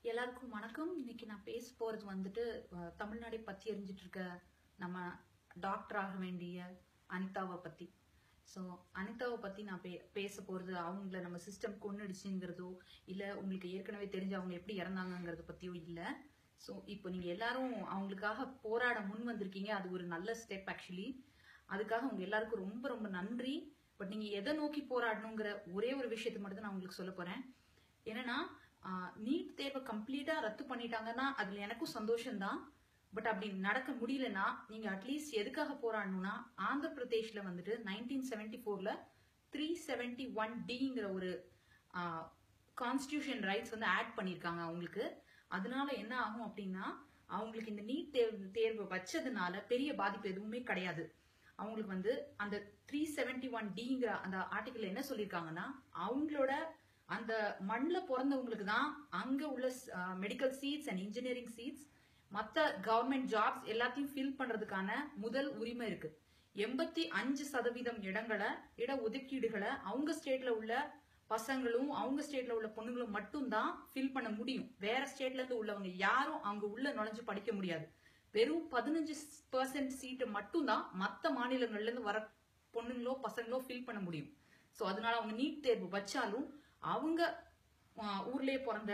எல்லாருக்கும் வணக்கம் இன்னைக்கு நான் பேச போறது வந்துட்டு அஹ், தமிழ்நாடை பத்தி எரிஞ்சிட்டு இருக்க நம்ம டாக்டர் ஆக வேண்டிய அனிதாவை பத்தி ஸோ அனிதாவை பத்தி நான் பே பேச போறது அவங்கள நம்ம சிஸ்டம் கொன்னுடுச்சுங்கிறதோ இல்ல உங்களுக்கு ஏற்கனவே தெரிஞ்சு அவங்க எப்படி இறந்தாங்கங்கிறத பத்தியோ இல்ல ஸோ இப்போ நீங்க எல்லாரும் அவங்களுக்காக போராட முன் வந்திருக்கீங்க அது ஒரு நல்ல ஸ்டெப் ஆக்சுவலி அதுக்காக உங்க எல்லாருக்கும் ரொம்ப ரொம்ப நன்றி பட் நீங்க எதை நோக்கி போராடணுங்கிற ஒரே ஒரு விஷயத்தை மட்டும் தான் நான் உங்களுக்கு சொல்ல போறேன் என்னன்னா நீட் தேர்வை கம்ப்ளீட்டா ரத்து பண்ணிட்டாங்கன்னா அதுல எனக்கும் சந்தோஷம்தான் பட் அப்படி நடக்க முடியலன்னா நீங்க அட்லீஸ்ட் எதுக்காக போராடணும்னா ஆந்திர பிரதேஷ்ல வந்துட்டு நைன்டீன் செவன்டி ஃபோர்ல த்ரீ செவன்டி ஒன் டிங்கிற ஒரு கான்ஸ்டியூஷன் ரைட்ஸ் வந்து ஆட் பண்ணியிருக்காங்க அவங்களுக்கு அதனால என்ன ஆகும் அப்படின்னா அவங்களுக்கு இந்த நீட் தேர்வு தேர்வு வச்சதுனால பெரிய பாதிப்பு எதுவுமே கிடையாது அவங்களுக்கு வந்து அந்த த்ரீ செவன்டி ஒன் டிங்கிற அந்த ஆர்டிக்கல் என்ன சொல்லியிருக்காங்கன்னா அவங்களோட அந்த மண்ணில் பிறந்தவங்களுக்கு தான் அங்க உள்ள medical seats and engineering seats மற்ற கவர்மெண்ட் ஜாப்ஸ் எல்லாத்தையும் ஃபில் பண்றதுக்கான முதல் உரிமை இருக்கு எண்பத்தி அஞ்சு சதவீதம் இடங்களை இட ஒதுக்கீடுகளை அவங்க ஸ்டேட்ல உள்ள பசங்களும் அவங்க ஸ்டேட்ல உள்ள பொண்ணுங்களும் மட்டும்தான் ஃபில் பண்ண முடியும் வேற ஸ்டேட்ல இருந்து உள்ளவங்க யாரும் அங்க உள்ள நுழைஞ்சு படிக்க முடியாது வெறும் பதினஞ்சு பர்சன்ட் சீட்டு மட்டும்தான் மற்ற மாநிலங்கள்ல இருந்து வர பொண்ணுங்களோ பசங்களோ ஃபில் பண்ண முடியும் ஸோ அதனால அவங்க நீட் தேர்வு வச்சாலும் அவங்க ஆஹ், ஊர்லயே பிறந்த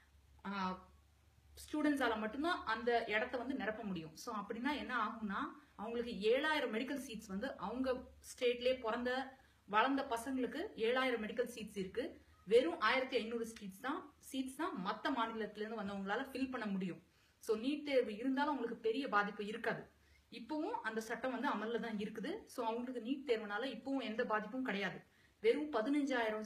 ஸ்டூடெண்ட்ஸால மட்டும்தான் அந்த இடத்த வந்து நிரப்ப முடியும் ஸோ அப்படின்னா என்ன ஆகும்னா அவங்களுக்கு ஏழாயிரம் மெடிக்கல் சீட்ஸ் வந்து அவங்க ஸ்டேட்லயே பிறந்த வளர்ந்த பசங்களுக்கு ஏழாயிரம் மெடிக்கல் சீட்ஸ் இருக்கு வெறும் ஆயிரத்தி ஐநூறு சீட்ஸ் தான் சீட்ஸ் தான் மற்ற மாநிலத்துல இருந்து வந்தவங்களால ஃபில் பண்ண முடியும் ஸோ நீட் தேர்வு இருந்தாலும் அவங்களுக்கு பெரிய பாதிப்பு இருக்காது இப்பவும் அந்த சட்டம் வந்து அமல்ல தான் இருக்குது ஸோ அவங்களுக்கு நீட் தேர்வுனால இப்பவும் எந்த பாதிப்பும் கிடையாது வெறும் பதினஞ்சாயிரம்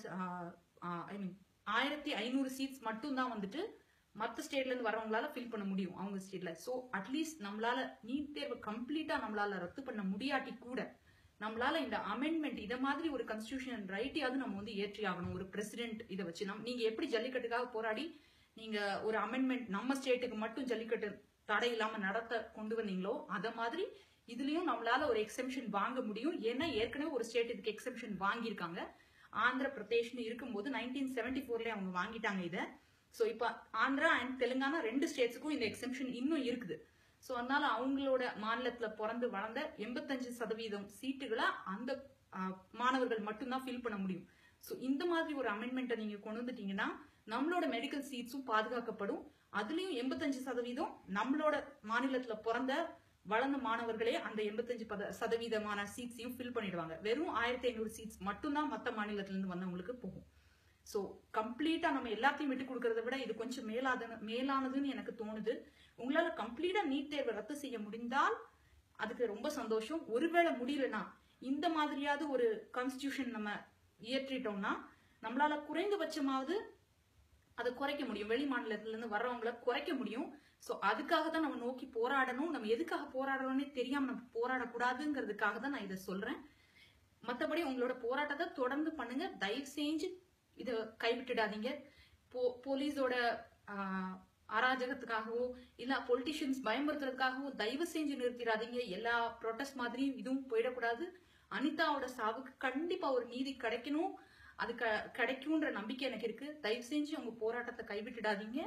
ஐ மீன் ஆயிரத்தி ஐநூறு சீட்ஸ் மட்டும் தான் வந்துட்டு மற்ற ஸ்டேட்ல இருந்து வரவங்களால ஃபில் பண்ண முடியும் அவங்க ஸ்டேட்ல ஸோ அட்லீஸ்ட் நம்மளால நீட் தேர்வு கம்ப்ளீட்டா நம்மளால ரத்து பண்ண முடியாட்டி கூட நம்மளால இந்த அமெண்ட்மெண்ட் இத மாதிரி ஒரு கான்ஸ்டியூஷன் ரைட்டையாவது நம்ம வந்து ஏற்றி ஆகணும் ஒரு பிரசிடென்ட் இதை வச்சு நம் நீங்க எப்படி ஜல்லிக்கட்டுக்காக போராடி நீங்க ஒரு அமெண்ட்மெண்ட் நம்ம ஸ்டேட்டுக்கு மட்டும் ஜல்லிக்கட்டு தடை இல்லாம நடத்த கொண்டு வந்தீங்களோ அத மாதிரி இதுலயும் நம்மளால ஒரு எக்ஸெம்ஷன் வாங்க முடியும் ஏன்னா ஏற்கனவே ஒரு ஸ்டேட் இதுக்கு எக்ஸெம்ஷன் வாங்கியிருக்காங்க ஆந்திர பிரதேஷ்னு இருக்கும்போது நைன்டீன் செவன்டி ஃபோர்லயே அவங்க வாங்கிட்டாங்க இதை ஸோ இப்போ ஆந்திரா அண்ட் தெலுங்கானா ரெண்டு ஸ்டேட்ஸுக்கும் இந்த எக்ஸெம்ஷன் இன்னும் இருக்குது ஸோ அதனால அவங்களோட மாநிலத்துல பிறந்து வளர்ந்த எண்பத்தஞ்சு சதவீதம் சீட்டுகளை அந்த ஆஹ், மாணவர்கள் மட்டும்தான் ஃபில் பண்ண முடியும் ஸோ இந்த மாதிரி ஒரு அமெண்ட்மெண்ட்டை நீங்க கொண்டு வந்துட்டீங்கன்னா நம்மளோட மெடிக்கல் சீட்ஸும் பாதுகாக்கப்படும் அதுலயும் எண்பத்தஞ்சு சதவீதம் நம்மளோட மாநிலத்துல பிறந்த வளர்ந்த மாணவர்களே அந்த எண்பத்தஞ்சு பத சதவீதமான சீட்ஸையும் ஃபில் பண்ணிடுவாங்க வெறும் ஆயிரத்தி ஐநூறு சீட்ஸ் மட்டும்தான் மற்ற மாநிலத்துல இருந்து வந்தவங்களுக்கு போகும் ஸோ கம்ப்ளீட்டா நம்ம எல்லாத்தையும் விட்டு கொடுக்கறத விட இது கொஞ்சம் மேலாத மேலானதுன்னு எனக்கு தோணுது உங்களால கம்ப்ளீட்டா நீட் தேர்வை ரத்து செய்ய முடிந்தால் அதுக்கு ரொம்ப சந்தோஷம் ஒருவேளை முடியலனா இந்த மாதிரியாவது ஒரு கான்ஸ்டியூஷன் நம்ம இயற்றிட்டோம்னா நம்மளால குறைந்தபட்சமாவது அதை குறைக்க முடியும் வெளி மாநிலத்துல இருந்து வர்றவங்கள குறைக்க முடியும் சோ அதுக்காக தான் நம்ம நோக்கி போராடணும் நம்ம எதுக்காக போராடுறோம்னே தெரியாம நம்ம போராடக்கூடாதுங்கிறதுக்காக தான் நான் இதை சொல்றேன் மத்தபடி உங்களோட போராட்டத்தை தொடர்ந்து பண்ணுங்க தயவு செஞ்சு இத கைவிட்டுடாதீங்க போ போலீஸோட ஆஹ், அராஜகத்துக்காகவோ இல்ல பொலிட்டிஷியன்ஸ் பயமுறுத்துறதுக்காகவோ தயவு செஞ்சு நிறுத்திடாதீங்க எல்லா ப்ரொட்டஸ்ட் மாதிரியும் இதுவும் போயிடக்கூடாது அனிதாவோட சாவுக்கு கண்டிப்பா ஒரு நீதி கிடைக்கணும் அது க- கிடைக்கும்ன்ற நம்பிக்கை எனக்கு இருக்கு தயவு செஞ்சு உங்க போராட்டத்தை கைவிட்டுடாதீங்க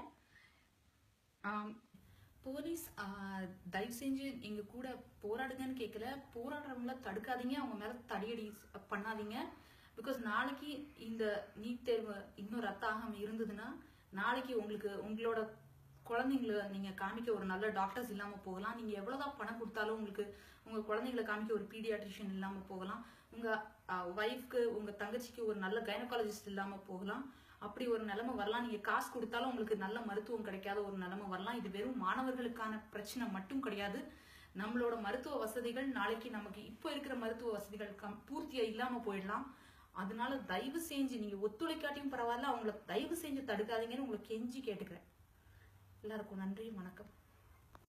ஆம், போலீஸ் ஆ, தயவு செஞ்சு எங்க கூட போராடுங்கன்னு கேட்கல போராடுறவங்கள தடுக்காதீங்க அவங்க மேல தடியடி ஸ்- பண்ணாதீங்க பிகாஸ் நாளைக்கு இந்த நீட் தேர்வு இன்னும் ரத்தாகாம இருந்ததுன்னா நாளைக்கு உங்களுக்கு உங்களோட குழந்தைங்கள நீங்க காமிக்க ஒரு நல்ல டாக்டர்ஸ் இல்லாம போகலாம் நீங்க எவ்வளவுதான் பணம் கொடுத்தாலும் உங்களுக்கு உங்க குழந்தைங்களை காமிக்க ஒரு பீடியாட்ரிஷியன் இல்லாம போகலாம் உங்க ஒய்ஃப்க்கு உங்க தங்கச்சிக்கு ஒரு நல்ல கைனகாலஜிஸ்ட் இல்லாம போகலாம் அப்படி ஒரு நிலைமை வரலாம் நீங்க காசு கொடுத்தாலும் உங்களுக்கு நல்ல மருத்துவம் கிடைக்காத ஒரு நிலைமை வரலாம் இது வெறும் மாணவர்களுக்கான பிரச்சனை மட்டும் கிடையாது நம்மளோட மருத்துவ வசதிகள் நாளைக்கு நமக்கு இப்போ இருக்கிற மருத்துவ வசதிகள் கம் பூர்த்தியா இல்லாம போயிடலாம் அதனால தயவு செஞ்சு நீங்க ஒத்துழைக்காட்டியும் பரவாயில்ல அவங்கள தயவு செஞ்சு தடுக்காதீங்கன்னு உங்களை கெஞ்சி கேட்டுக்கிறேன் எல்லாருக்கும் நன்றி வணக்கம்